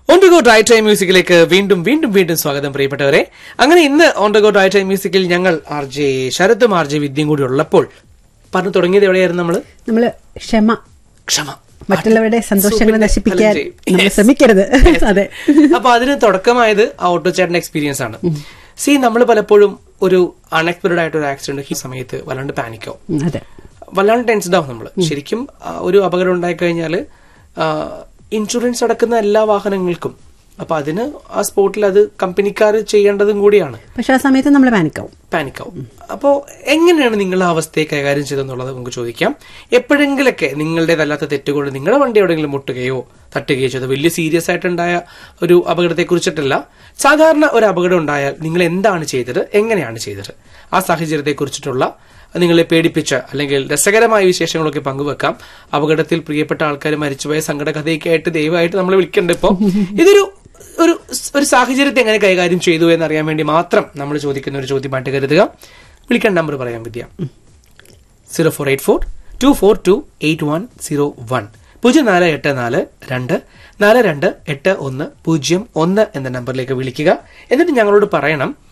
On the go drive time മ്യൂസിക്കിലേക്ക് വീണ്ടും വീണ്ടും വീണ്ടും സ്വാഗതം പ്രിയപ്പെട്ടവരെ അങ്ങനെ ഇന്ന് on the go drive time മ്യൂസിക്കിൽ ഞങ്ങൾ ആർ ജെ ശരത്തും ആർ ജെ വിദ്യയും കൂടി ഉള്ളപ്പോൾ പറഞ്ഞു തുടങ്ങിയത് എവിടെയായിരുന്നു നമ്മള് നമ്മള് ക്ഷമ ക്ഷമ മറ്റുള്ളവരുടെ സന്തോഷങ്ങൾ സൂപ്പിന്റെ നശിപ്പിക്കാൻ ഫലം ചെയ്യും. നമ്മൾ Yes. ശ്രമിക്കരുത് Yes. അതെ അപ്പൊ അതിന് തുടക്കമായത് ആ ഓട്ടോ ചേട്ടന്റെ എക്സ്പീരിയൻസ് ആണ് സി നമ്മൾ പലപ്പോഴും ഒരു അൺഎക്സ്പെക്ടഡ് ആയിട്ട് ഒരു ആക്സിഡന്റ് ഈ സമയത്ത് വല്ലാണ്ട് പാനിക്കോ ഉം, അതെ വല്ലാണ്ട് ടെൻസ്ഡ് ആവും നമ്മൾ ശരിക്കും ആ, ഒരു അപകടം ഉണ്ടായി കഴിഞ്ഞാൽ ഇൻഷുറൻസ് അടക്കുന്ന എല്ലാ വാഹനങ്ങൾക്കും അപ്പൊ അതിന് ആ സ്പോട്ടിൽ അത് കമ്പനിക്കാർ ചെയ്യേണ്ടതും കൂടിയാണ് പക്ഷെ ആ സമയത്ത് നമ്മൾ പാനിക്കാവും പാനിക്കാവും അപ്പോൾ എങ്ങനെയാണ് നിങ്ങൾ ആ അവസ്ഥയെ കൈകാര്യം ചെയ്തെന്നുള്ളത് നമുക്ക് ചോദിക്കാം എപ്പോഴെങ്കിലൊക്കെ നിങ്ങളുടേതല്ലാത്ത തെറ്റുകൊണ്ട് നിങ്ങളുടെ വണ്ടി എവിടെയെങ്കിലും മുട്ടുകയോ തട്ടുകയോ ചെയ്തോ വലിയ സീരിയസ് ആയിട്ടുണ്ടായ ഒരു അപകടത്തെ കുറിച്ചിട്ടല്ല സാധാരണ ഒരു അപകടം ഉണ്ടായാൽ നിങ്ങൾ എന്താണ് ചെയ്തത് എങ്ങനെയാണ് ചെയ്തത് ആ സാഹചര്യത്തെ കുറിച്ചിട്ടുള്ള നിങ്ങളെ പേടിപ്പിച്ച അല്ലെങ്കിൽ രസകരമായ വിശേഷങ്ങളൊക്കെ പങ്കുവെക്കാം അപകടത്തിൽ പ്രിയപ്പെട്ട ആൾക്കാർ മരിച്ചുപോയ സങ്കട കഥയൊക്കെ ആയിട്ട് ദയവായിട്ട് നമ്മൾ വിളിക്കണ്ട ഇപ്പോ ഇതൊരു ഒരു ഒരു സാഹചര്യത്തെ എങ്ങനെ കൈകാര്യം ചെയ്തു എന്നറിയാൻ വേണ്ടി മാത്രം നമ്മൾ ചോദിക്കുന്ന ഒരു ചോദ്യമായിട്ട് കരുതുക വിളിക്കേണ്ട നമ്പർ പറയാൻ Vidya zero four eight four two four two eight one zero one പൂജ്യം നാല് എട്ട് നാല് രണ്ട് നാല് രണ്ട് എട്ട് ഒന്ന് പൂജ്യം ഒന്ന് എന്ന നമ്പറിലേക്ക് വിളിക്കുക എന്നിട്ട് ഞങ്ങളോട് പറയണം